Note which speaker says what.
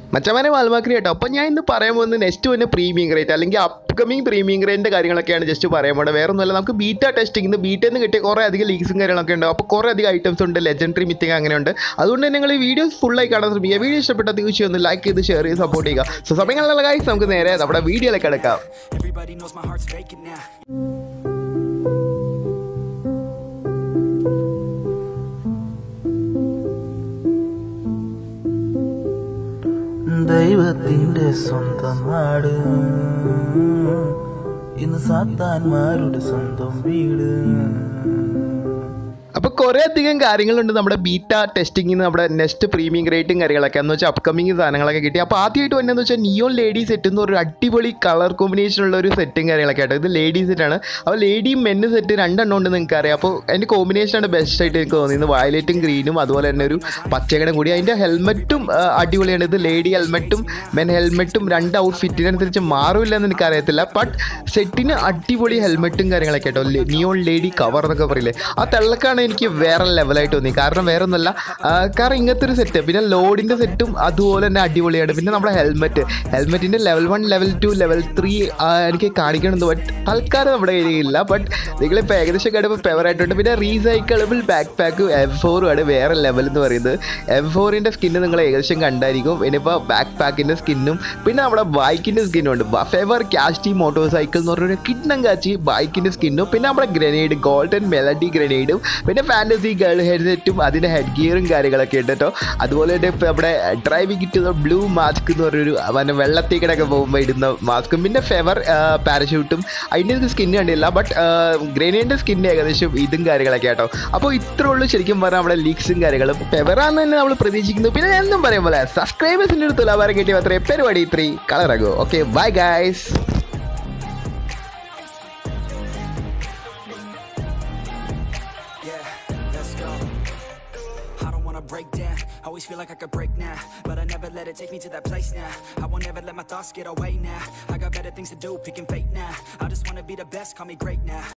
Speaker 1: മച്ചമാനെ വാൽമാക്രി കേട്ടോ അപ്പോൾ ഞാൻ ഇന്ന് പറയാൻ പോകുന്നത് നെക്സ്റ്റ് വന്ന പ്രീമിയം ഗ്രേറ്റ് അല്ലെങ്കിൽ അപ്കമിങ് പ്രീമിയം ഗ്രേറ്റിൻ്റെ കാര്യങ്ങളൊക്കെയാണ് ജസ്റ്റ് പറയാൻ പോകുന്നത് വേറെ ഒന്നുമല്ല നമുക്ക് ബീറ്റ ടെസ്റ്റിംഗ് ഇന്ന് ബീറ്റയിൽ നിന്ന് കിട്ടിയ കുറേ അധികം ലീക്സും കാര്യങ്ങളൊക്കെ ഉണ്ട് അപ്പോൾ കുറേ അധികം ഐറ്റംസ് ഉണ്ട് ലെജൻഡറി മിത്തിങ് അങ്ങനെയുണ്ട് അതുകൊണ്ട് തന്നെ നിങ്ങൾ ഈ വീഡിയോസ് ഫുള്ളായി കാണാൻ ശ്രമിക്കുക വീഡിയോ ഇഷ്ടപ്പെട്ട തീർച്ചയായും ഒന്ന് ലൈക്ക് ചെയ്ത് ഷെയർ ചെയ്ത് സപ്പോർട്ട് ചെയ്യുക സോ സമയങ്ങളുള്ള ഗൈസ് നമുക്ക് നേരെ നമ്മുടെ വീഡിയോയിലേക്ക് കിടക്കാം
Speaker 2: Everybody knows my heart's vacant now.
Speaker 3: ദൈവത്തിന്റെ സ്വന്തം നാട് ഇന്ന് സാത്താന്മാരുടെ സ്വന്തം വീട്
Speaker 1: അപ്പോൾ കുറേ അധികം കാര്യങ്ങളുണ്ട് നമ്മുടെ ബീറ്റ ടെസ്റ്റിംഗിൽ നമ്മുടെ നെക്സ്റ്റ് പ്രീമിയം ഗ്രേറ്റും കാര്യങ്ങളൊക്കെ എന്ന് വെച്ചാൽ അപ്കമിങ് സാധനങ്ങളൊക്കെ കിട്ടി അപ്പോൾ ആദ്യമായിട്ട് വന്നതെന്ന് വെച്ചാൽ നിയോൺ ലേഡി സെറ്റ് എന്ന് ഒരു അടിപൊളി കളർ കോമ്പിനേഷൻ ഉള്ള ഒരു സെറ്റും കാര്യങ്ങളൊക്കെ ആയിട്ട് ഇത് ലേഡി സെറ്റാണ് അപ്പോൾ ലേഡിയും മെന്ന് സെറ്റ് രണ്ടെണ്ണം ഉണ്ട് നിങ്ങൾക്ക് അറിയാം അപ്പോൾ അതിൻ്റെ കോമ്പിനേഷനാണ് ബെസ്റ്റ് ആയിട്ട് എനിക്ക് തോന്നിയത് വയലറ്റും ഗ്രീനും അതുപോലെ തന്നെ ഒരു പച്ചകടം കൂടി അതിൻ്റെ ഹെൽമെറ്റും അടിപൊളിയാണ് ഇത് ലേഡി ഹെൽമെറ്റും മെൻ ഹെൽമെറ്റും രണ്ട് ഔട്ട്ഫിറ്റിനനുസരിച്ച് മാറില്ല എന്ന് എനിക്കറിയത്തില്ല ബട്ട് സെറ്റിന് അടിപൊളി ഹെൽമെറ്റും കാര്യങ്ങളൊക്കെ കേട്ടോ നിയോൺ ലേഡി കവർ എന്നൊക്കെ പറയില്ലേ ആ തെള്ളക്കാണ് എനിക്ക് വേറെ ലെവലായിട്ട് തോന്നി കാരണം വേറെ ഒന്നുമല്ല ആ, കാരണം ഇങ്ങനത്തെ ഒരു സെറ്റ് പിന്നെ ലോഡിൻ്റെ സെറ്റും അതുപോലെ തന്നെ അടിപൊളിയാണ് പിന്നെ നമ്മുടെ ഹെൽമെറ്റ് ഹെൽമെറ്റിൻ്റെ level one level two level three എനിക്ക് കാണിക്കണമെന്ന് ബട്ട് തൽക്കാലം നമ്മുടെ കയ്യിലില്ല ബട്ട് നിങ്ങളിപ്പോൾ ഏകദേശം കടുപ്പോൾ ഫേവറായിട്ടുണ്ട് പിന്നെ റീസൈക്കിളബിൾ ബാക്ക് പാക്ക് എം ഫോറും ആണ് വേറെ ലെവൽ എന്ന് പറയുന്നത് എം ഫോറിൻ്റെ സ്കിന്ന് നിങ്ങൾ ഏകദേശം കണ്ടായിരിക്കും ഇനിയിപ്പോൾ ബാക്ക് പാക്കിൻ്റെ സ്കിന്നും പിന്നെ നമ്മുടെ ബൈക്കിൻ്റെ സ്കിന്നും ഉണ്ട് ഫേവർ കാസ്റ്റി മോട്ടോർ സൈക്കിൾ എന്ന് പറഞ്ഞൊരു കിണ്ണം കാച്ചി ബൈക്കിൻ്റെ സ്കിന്നും പിന്നെ നമ്മുടെ ഗ്രനേഡ് ഗോൾഡൻ മെലഡി ഗ്രനേഡും പിന്നെ ഫാൻറ്റസി ഗേൾ ഹെഡ്സെറ്റും അതിൻ്റെ ഹെഡ് ഗിയറും കാര്യങ്ങളൊക്കെ ഉണ്ട് കേട്ടോ അതുപോലെ തന്നെ ഇപ്പോൾ നമ്മുടെ ഡ്രൈവിംഗ് കിട്ടുന്ന ബ്ലൂ മാസ്ക് എന്ന് പറഞ്ഞൊരു പിന്നെ വെള്ളത്തേക്കിടൊക്കെ പോകുമ്പോൾ ഇടുന്ന മാസ്കും പിന്നെ ഫെവർ പാരഷൂട്ടും അതിൻ്റെ സ്കിന്ന് കണ്ടില്ല ബട്ട് ഗ്രനേഡിൻ്റെ സ്കിന്ന് ഏകദേശം ഇതും കാര്യങ്ങളൊക്കെ കേട്ടോ അപ്പോൾ ഇത്രേ ഉള്ളൂ ശരിക്കും പറഞ്ഞാൽ നമ്മുടെ ലീക്സും കാര്യങ്ങളും ഫെവറാന്ന് തന്നെ നമ്മൾ പ്രതീക്ഷിക്കുന്നു പിന്നെ ഞാൻ എന്നും പറയും പോലെ സബ്സ്ക്രൈബേഴ്സിൻ്റെ ഒരു തുലാഭാരം കിട്ടിയ അത്രയും പരിപാടി ഇത്രയും കളറാകുമോ okay bye guys
Speaker 2: Yeah, let's go. I don't wanna break down. Always feel like I could break now. But I never let it take me to that place now. I won't ever let my thoughts get away now. I got better things to do, picking fate now. I just wanna be the best, call me great now.